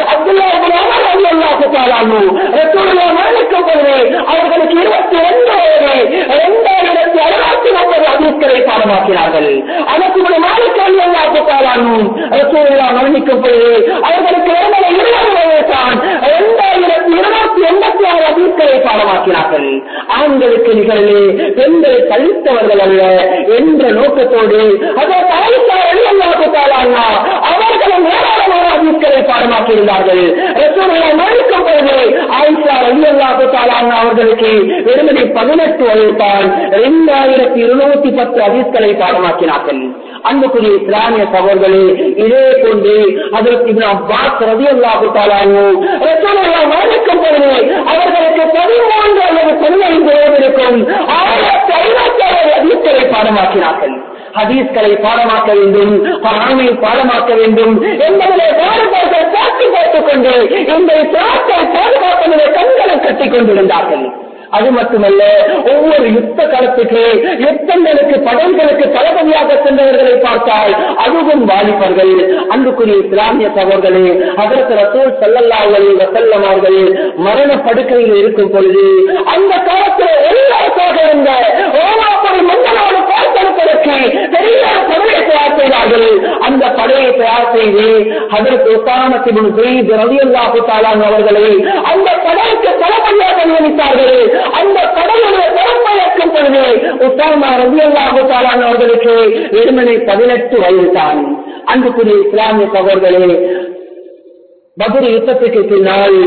அவர்களுக்கு இருபத்தி ரெண்டு வயது இரண்டாயிரத்தி அறுபத்தி ஒன்பது அதிர்களை பாடமாக்கினார்கள் அதற்கு மாலிக்கல் எல்லாத்துக்காலும் மரணிக்கும் பொழுது அவர்களுக்கு இருபது வயது தான் இரண்டாயிரத்தி இருபத்தி எண்பத்தி ஆறு அதிர்களை பாடமாக்கினார்கள் ஆண்களுக்கு நிகழ்வு பெண்களை கழித்தவர்கள் அல்ல என்ற நோக்கத்தோடு அதை தாய்க்காரல்லாக்குத்தாலாங்களா அவர்களும் ஏராளமான அதிர்களை பாடமாக்கியிருந்தார்கள் மறுக்கும் பொழுது ஆயிஷா அல்லாக்குத்தாலாங்க அவர்களுக்கு வெறுமனை பதினெட்டு வயதுதான் இரண்டாயிரத்தி இருநூத்தி பத்து அதிர்களை பாடமாக்கினார்கள் அன்புக்குரிய இஸ்லாமிய சகோதரர்களே இதே போன்று அதற்கு அப்பாஸ் ரவி அல்லாஹு தாலானோ மரணிக்கும் பொழுது அவர்களுக்கு பதிமூன்று அல்லது பதினைந்து வயது இருக்கும் ஆயிரத்தி ஐநூத்தி அறுபது அதிர்களை பாடமாக்கினார்கள் ஹதீஸ்களை பாடமாக்க வேண்டும் பராமை பாடமாக்க வேண்டும் என்பதிலே பாடுபாட்டை காட்டி பார்த்துக் கொண்டு இந்த சாட்டை பாதுகாப்பதிலே கண்களை கட்டிக் கொண்டிருந்தார்கள் அது மட்டுமல்ல ஒவ்வொரு யுத்த களத்துக்கு யுத்தங்களுக்கு படைகளுக்கு தளபதியாக சென்றவர்களை பார்த்தால் அதுவும் வாலிபர்கள் அன்புக்குரிய இஸ்லாமிய சகோதரர்களே அதற்கு ரசூல் செல்லல்லாவர்கள் வசல்லம் அவர்கள் மரண படுக்கையில் இருக்கும் பொழுது அந்த காலத்தில் எல்லாருக்காக இருந்த ஓமாப்படி மன்னனோடு பார்த்தெடுப்பதற்கு பெரிய படையை தயார் செய்தார்கள் அந்த படையை தயார் செய்து அதற்கு உசாமத்தின் ரவியல்லாஹு தாலான் அவர்களை அந்த படைக்கு தளபதியாக நியமித்தார்கள் அந்த படையுடைய பொறுப்பையேற்கும் பொழுது உசாமா ரவி அல்லாஹாலான அவர்களுக்கு வெறுமனை பதினெட்டு வயது தான் அன்புக்குரிய இஸ்லாமிய சகோதரர்களே பதில் யுத்தத்துக்கு பின்னால்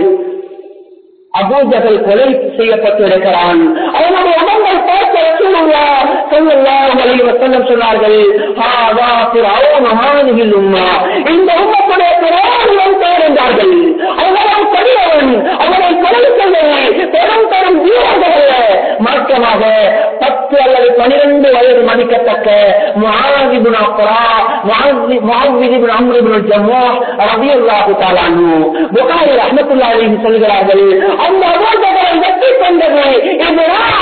அபூஜகல் கொலை செய்யப்பட்டிருக்கிறான் அவனுடைய உடம்பை பார்த்து ரசூலுல்லா ஸல்லல்லாஹு அலைஹி வஸல்லம் சொன்னார்கள் ஹாதா ஃபிரௌன் ஹாதிஹில் உம்மா இந்த உம்மத்துடைய ஃபிரௌன் பேர் என்றார்கள் அவனை கொடியவன் அவனை கொலை செய்தவன் பெரும் பெரும் வீரர்கள் மாற்றமாக பத்து அல்லது பனிரெண்டு வயது மதிக்கத்தக்க முஆவிபுன் அக்ரா முஆவிபுன் அம்ருபுன் ஜம்மு ரலியல்லாஹு தஆலா அன்ஹு புகாரி ரஹ்மத்துல்லாஹி அலைஹி சொல்கிறார்கள் அந்த அபூஜகலை வெற்றி கொண்டது இது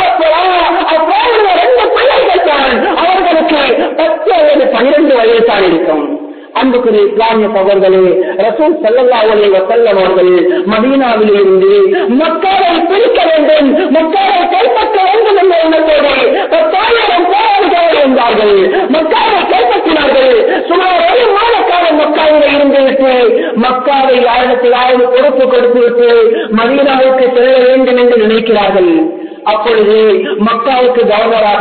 அவ்வாறு ரெண்டு பிள்ளைகள் தான் அவர்களுக்கு பத்து அல்லது பனிரெண்டு வயது தான் இருக்கும் அன்புக்குரிய இஸ்லாமிய சகோதரர்களே ரசூல் சல்லல்லா அலைஹி வஸல்லம் அவர்கள் மதீனாவில் இருந்து மக்களை பிரிக்க வேண்டும் மக்களை கைப்பற்ற வேண்டும் என்ற எண்ணத்தோடு பத்தாயிரம் போராளிகள் இருந்தார்கள் மக்களை கைப்பற்றினார்கள் சுமார் ஒரு மாத காலம் மக்காவில் இருந்துவிட்டு மக்காவை ஆயிரத்திலாவது பொறுப்பு கொடுத்துவிட்டு மதீனாவுக்கு செல்ல வேண்டும் என்று நினைக்கிறார்கள் அப்பொழுது மக்காவுக்கு கவர்னராக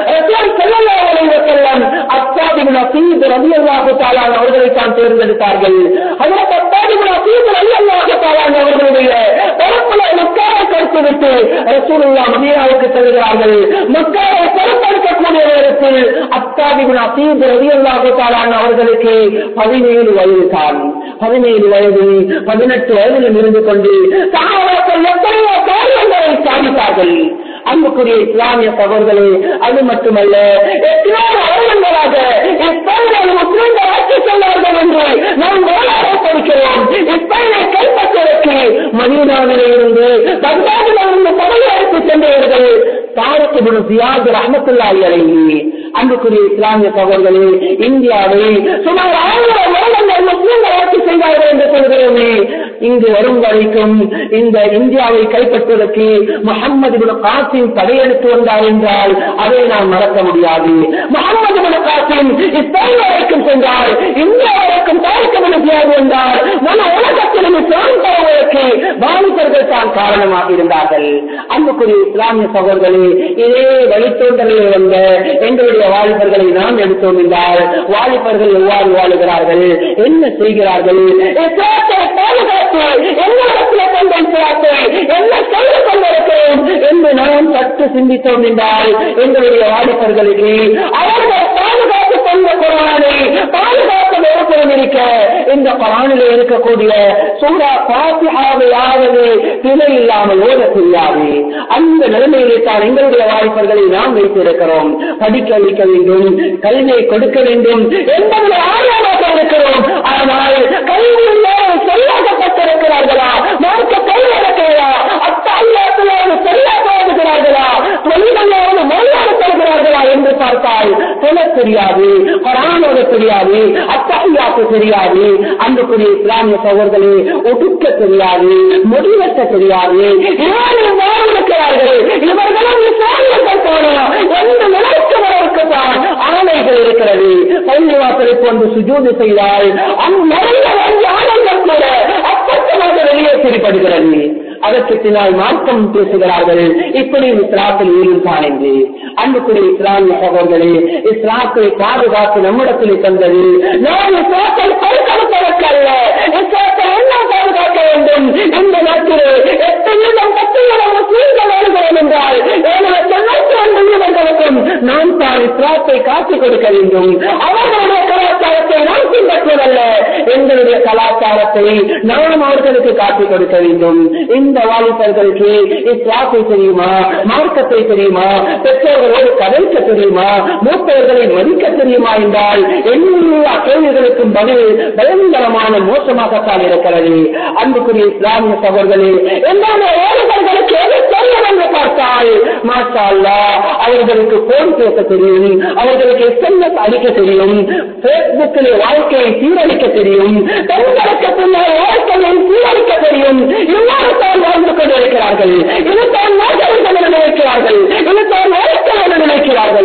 செல்லம் அத்தாபின் அசீத் ரவி அல்லாஹு தாலான் அவர்களை தான் தேர்ந்தெடுத்தார்கள் அதற்கு அத்தாபின் அசீத் ரவி அல்லாஹு தாலான் அவர்களுடைய பொறுப்புல மக்காவை கொடுத்துவிட்டு ரசூலுல்லா மதீனாவுக்கு செல்கிறார்கள் மக்காவை பொறுப்பெடுக்கக்கூடிய நேரத்தில் அத்தாபின் அசீத் ரவி அல்லாஹு தாலான் அவர்களுக்கு பதினேழு வயது தான் பதினேழு வயது பதினெட்டு வயதிலும் இருந்து கொண்டு சகாபாக்கள் எத்தனையோ காரியங்களை சாதித்தார்கள் அன்புக்குரிய இஸ்லாமிய சகோதரர்களே அது மட்டுமல்ல எத்தனையோ வருடங்களாக இஸ்லாமிய முஸ்லிம்கள் ஆட்சி செல்வார்கள் என்று நாம் வரலாறு படிக்கிறோம் இஸ்லாமிய கைப்பற்றுவதற்கு மதீனாவிலே இருந்து பக்தாதில் இருந்து படையெடுத்து சென்றவர்கள் தாரக் இப்னு ஜியாத் ரஹ்மத்துல்லாஹி அலைஹி அன்புக்குரிய இஸ்லாமிய சகோதரர்களே இந்தியாவை சுமார் ஆயிரம் வருடங்கள் முஸ்லிம்கள் ஆட்சி செய்தார்கள் என்று சொல்கிறோமே இங்கு வரும் வரைக்கும் இந்த இந்தியாவை கைப்பற்றுவதற்கு முகமது பின் காசிம் படையெடுத்து வந்தார் என்றால் அதை நாம் மறக்க முடியாது முகமது பின் காசிம் இஸ்லாமிய வரைக்கும் சென்றார் இந்தியா வரைக்கும் தாரிக்க முடியாது என்றால் முழு உலகத்திலும் இஸ்லாம் தருவதற்கு பாலிசர்கள் தான் காரணமாக இருந்தார்கள் அன்புக்குரிய இஸ்லாமிய சகோதரர்களே இதே வழித்தோன்றலில் வந்த எங்களுடைய வாலிபர்களை நாம் எடுத்தோம் என்றால் வாலிபர்கள் எவ்வாறு வாழுகிறார்கள் என்ன செய்கிறார்கள் இஸ்லாத்தை பாதுகாத்து எங்களிடத்தில் கொண்ட இஸ்லாத்தை என்ன செய்து கொண்டிருக்கிறோம் என்று நாம் சற்று சிந்தித்தோம் என்றால் எங்களுடைய வாலிபர்களுக்கு அவர்கள் பாதுகாத்து கொண்ட குரானை பாதுகாத்து நிறுத்தம் இருக்க இந்த குரானில் இருக்கக்கூடிய சூரா பாத்தியாவையாவது பிழை இல்லாமல் ஓத தெரியாது அந்த நிலைமையிலே தான் எங்களுடைய வாய்ப்புகளை நாம் வைத்திருக்கிறோம் படிக்க வைக்க வேண்டும் கல்வியை கொடுக்க வேண்டும் என்பதில் ஆர்வமாக இருக்கிறோம் ஆனால் கல்வியில் சொல்லாக்கப்பட்டிருக்கிறார்களா மார்க்க கல்வி இருக்கிறதா அத்தாயிரத்திலாவது சொல்ல போகிறார்களா தொழிலாளர் மொழியாக தருகிறார்களா என்று பார்த்தால் சொல்ல தெரியாது கொரானோட தெரியாது அத்தாயியாக்கு தெரியாது அன்புக்குரிய இஸ்லாமிய சகோதரர்களே ஒடுக்க தெரியாது முடிவெட்ட தெரியாது இவர்கள் வாழ்ந்திருக்கிறார்கள் இவர்களும் இஸ்லாமியர்கள் போனா எந்த நிலைக்கு வரவுக்குத்தான் ஆணைகள் இருக்கிறது பள்ளிவாசலுக்கு வந்து சுஜூது செய்தால் அந்நறைய வந்து ஆணைகள் கூட அப்பட்டமாக வெளியே பிரிப்படுகிறது அதற்கு பின்னால் மார்க்கம் பேசுகிறார்கள் இப்படி இஸ்லாத்தில் ஈடுதான் என்று அன்புக்குரிய இஸ்லாமிய சகோதரர்களே இஸ்லாத்தை பாதுகாத்து நம்மிடத்தில் தந்தது நான் இஸ்லாத்தை பொறுத்தெடுப்பதற்கல்ல இஸ்லாத்தை என்ன பாதுகாக்க வேண்டும் இந்த நாட்டிலே எட்டு வீதம் பத்து வீதம் முஸ்லீம்கள் வருகிறோம் என்றால் ஏழு தொண்ணூத்தி ஒன்று வீதங்களுக்கும் நாம் தான் இஸ்லாத்தை காட்டிக் கொடுக்க வேண்டும் அவர்களுடைய கலாச்சாரத்தை நாம் பின்பற்றுவதல்ல எங்களுடைய கலாச்சாரத்தை நாம் அவர்களுக்கு காட்டிக் கொடுக்க வேண்டும் இந்த வாலிபர்களுக்கு இஸ்லாத்தை தெரியுமா மார்க்கத்தை தெரியுமா பெற்றோர்களோடு கதைக்க தெரியுமா மூத்தவர்களை மதிக்க தெரியுமா என்றால் எல்லா கேள்விகளுக்கும் பதில் பயங்கரமான மோசமாகத்தான் இருக்கிறது அன்புக்குரிய இஸ்லாமிய சகோதரர்களே எல்லாமே வாலிபர்களுக்கு எது தெரியும் என்று பார்த்தால் மாஷா அல்லாஹ் அவர்களுக்கு போன் பேச தெரியும் அவர்களுக்கு எஸ்எம்எஸ் அடிக்க தெரியும் பேஸ்புக்கில் வாழ்க்கையை சீரழிக்க தெரியும் பெண்களுக்கு பின்னர் வாழ்க்கையை சீரழிக்க தெரியும் இவ்வாறு தான் வாழ்ந்து கொண்டிருக்கிறார்கள் இதுதான் நாகரிகம் என நினைக்கிறார்கள் இதுதான் வாழ்க்கை என நினைக்கிறார்கள்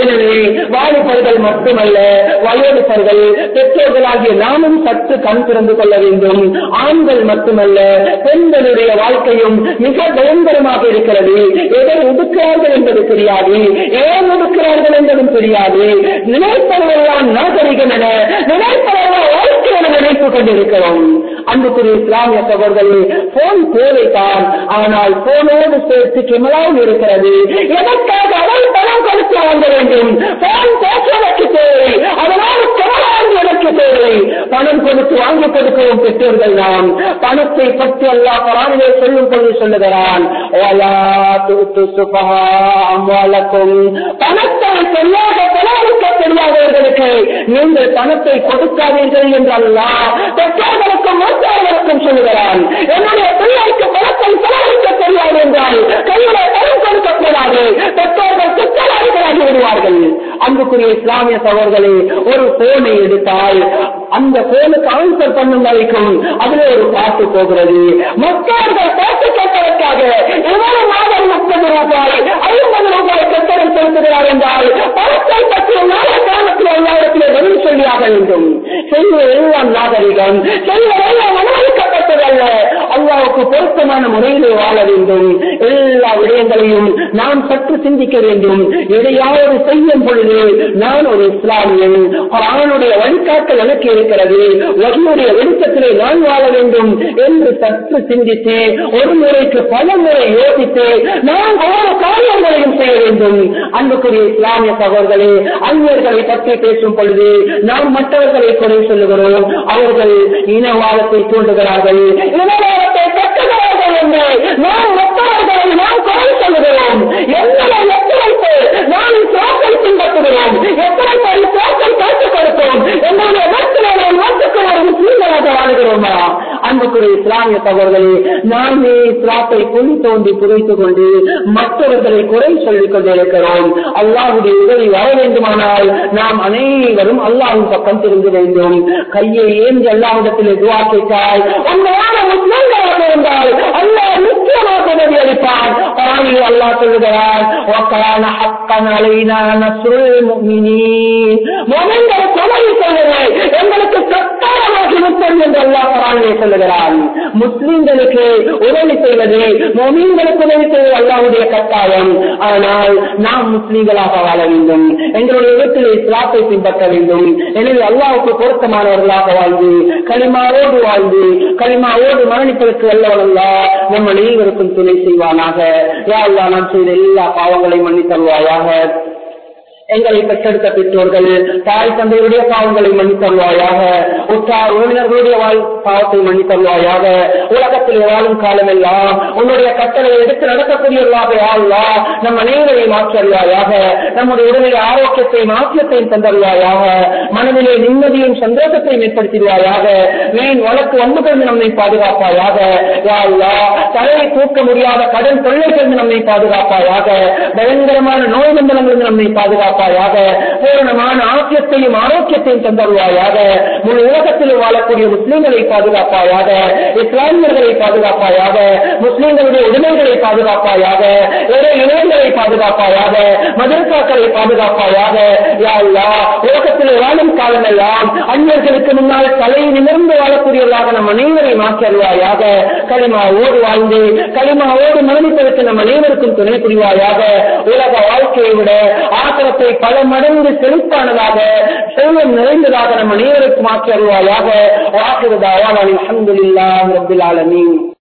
எனவே வாலிபர்கள் மட்டுமல்ல வயோதிபர்கள் பெற்றோர்களாகிய நாமும் சற்று கண் திறந்து கொள்ள வேண்டும் ஆண்கள் மட்டுமல்ல பெண்களுடைய வாழ்க்கையும் மிக பயங்கரமாக இருக்கிறது எதை ஒதுக்கிறார்கள் என்பது தெரியாது ஏன் ஒதுக்கிறார்கள் என்பதும் தெரியாது நினைப்பவரெல்லாம் நாகரிகம் என நினைப்பவரெல்லாம் வாழ்க்கை என நினைத்துக் கொண்டிருக்கிறோம் அன்புக்குரிய இஸ்லாமிய சகோதரர்களே போன் தேவைத்தான் ஆனால் போனோடு சேர்த்து கிமலாவும் இருக்கிறது எதற்காக அவள் பணம் கொடுத்து வாங்க வேண்டும் போன் பேசுவதற்கு தேவை அதனால் கிமலாவும் எனக்கு தேவை பணம் கொடுத்து வாங்கி கொடுக்கவும் பெற்றோர்கள் நாம் பணத்தை பற்றி அல்லா பராணியை சொல்லும் பொழுது சொல்லுகிறான் "வலா து'த்து சுஃபஹா அம்வாலக்கும்." பணத்தை தெரியாத செலவழிக்க தெரியாதவர்களுக்கு நீங்கள் பணத்தை கொடுக்காதீர்கள் என்று அல்லாஹ் பெற்றோர்களுக்கும் மூத்தவர்களுக்கும் சொல்லுகிறான் என்னுடைய பிள்ளைக்கு பணத்தை செலவழிக்க தெரியாது என்றால் கையில பணம் கொடுக்கக்கூடாது பெற்றோர்கள் குற்றவாளிகளாகி விடுவார்கள் அன்புக்குரிய இஸ்லாமிய சகோதரர்களே ஒரு போனை எடுத்தால் அந்த போனுக்கு ஆன்சர் பண்ணும் வரைக்கும் அதுல ஒரு பாட்டு போகிறது மக்கள் பாட்டு கேட்பதற்காக இவ்வளவு மாதம் முப்பது ரூபாய் ஐம்பது ரூபாய் கட்டணம் செலுத்துகிறார் என்றால் பணத்தை பற்றி நாள காலத்தில் எல்லாத்திலே பதில் சொல்லியாக வேண்டும் செய்வது எல்லாம் நாகரிகம் செய்வது எல்லாம் அனுமதிக்கப்பட்டதல்ல அல்லாவுக்கு பொருத்தமான முறையிலே வாழ வேண்டும் எல்லா விடயங்களையும் நாம் சற்று சிந்திக்க வேண்டும் எதையாவது செய்யும் பொழுது நான் ஒரு இஸ்லாமியன் அவனுடைய வழிகாட்டல் எனக்கு இருக்கிறது வகையுடைய வெளிச்சத்திலே நான் வாழ வேண்டும் என்று சற்று சிந்தித்து ஒரு முறைக்கு பல முறை யோசித்து நான் ஒவ்வொரு காரியங்களையும் செய்ய வேண்டும் அன்புக்குரிய இஸ்லாமிய சகோதரர்களே அந்நியர்களை பற்றி பேசும் பொழுது நாம் மற்றவர்களை குறை சொல்லுகிறோம் அவர்கள் இனவாதத்தை தூண்டுகிறார்கள் இனவாதத்தை கட்டுகிறார்கள் என்று நாம் மற்றவர்களை நாம் குறை சொல்லுகிறோம் எங்களை எத்தனைக்கு நாம் சோக்கை பின்பற்றுகிறோம் எத்தனை பேர் சோக்கை காட்டுக் கொடுத்தோம் எங்களுடைய நாட்டிலே நாம் நாட்டுக்கு ஒரு முஸ்லீம்களாக வாழ்கிறோமா அன்புக்குரிய இஸ்லாமிய சகோதரர்களே நாமே இஸ்லாத்தை குழி தோண்டி புரித்துக் கொண்டு மற்றவர்களை குறை சொல்லிக் கொண்டிருக்கிறோம் அல்லாஹுடைய உதவி வர வேண்டுமானால் நாம் அனைவரும் அல்லாஹின் பக்கம் திரும்ப வேண்டும் கையை ஏந்தி அல்லாஹிடத்தில் துவா கேட்டால் உண்மையான முஸ்லீம்களாக இருந்தால் அல்லாஹ் நிச்சயமாக உதவி அளிப்பான் குரானில் அல்லாஹ் சொல்லுகிறார் وَكَانَ حَقًّا عَلَيْنَا نَصْرُ الْمُؤْمِنِينَ முகங்கள் கொலை சொல்லுங்க எங்களுக்கு கட்டாயமாகி விட்டது என்று அல்லாஹ் குரானிலே சொல்லுகிறான் முஸ்லிம்களுக்கு உதவி செய்வது மொமீன்களுக்கு உதவி செய்வது அல்லாவுடைய கட்டாயம் ஆனால் நாம் முஸ்லீம்களாக வாழ வேண்டும் எங்களுடைய வீட்டில் இஸ்லாத்தை பின்பற்ற வேண்டும் எனவே அல்லாவுக்கு பொருத்தமானவர்களாக வாழ்ந்து களிமாவோடு வாழ்ந்து களிமாவோடு மரணிப்பதற்கு வல்லவனல்லா நம்ம அனைவருக்கும் துணை செய்வானாக யா அல்லாஹ் நாம் செய்த எல்லா பாவங்களையும் மன்னித் தருவாயாக எங்களை பெற்றெடுத்த பெற்றோர்கள் தாய் தந்தையுடைய பாவங்களை மன்னித்தருவாயாக உற்றார் உறவினர்களுடைய வாழ் பாவத்தை மன்னித்தருவாயாக உலகத்தில் வாழும் காலமெல்லாம் உன்னுடைய கட்டளை எடுத்து நடக்கக்கூடியவர்களாக யாழ்லா நம் அனைவரை மாற்றறிவாயாக நம்முடைய உடலில் ஆரோக்கியத்தை மாற்றத்தையும் தந்தருவாயாக மனதிலே நிம்மதியும் சந்தோஷத்தையும் ஏற்படுத்திடுவாயாக வீண் வழக்கு ஒன்றுகளிருந்து நம்மை பாதுகாப்பாயாக யாழ்லா தலையை தூக்க முடியாத கடன் தொல்லைகளிருந்து நம்மை பாதுகாப்பாயாக பயங்கரமான நோய் மண்டலங்களிலிருந்து நம்மை பாதுகாப்பாயாக பூரணமான ஆக்கியத்தையும் ஆரோக்கியத்தையும் தந்தருவாயாக முழு உலகத்தில் வாழக்கூடிய முஸ்லிம்களை பாதுகாப்பாயாக இஸ்லாமியர்களை பாதுகாப்பாயாக முஸ்லிம்களுடைய உரிமைகளை பாதுகாப்பாயாக இறை இளைஞர்களை பாதுகாப்பாயாக மதரசாக்களை பாதுகாப்பாயாக யா அல்லாஹ், உலகத்தில் வாழும் காலமெல்லாம் அந்நியர்களுக்கு முன்னால் தலை நிமிர்ந்து வாழக்கூடியவர்களாக நம் அனைவரை மாற்றி அருவாயாக களிமாவோடு வாழ்ந்து களிமாவோடு மரணிப்பதற்கு நம் அனைவருக்கும் துணை புரிவாயாக உலக வாழ்க்கையை விட ஆசிரத்தை பல மடங்கு செழிப்பானதாக செல்வம் நிறைந்ததாக நம் அனைவருக்கும் மாற்றி அருவாயாக வாக்குவதாக அலமதுல்லா ரபில் ஆலமீன்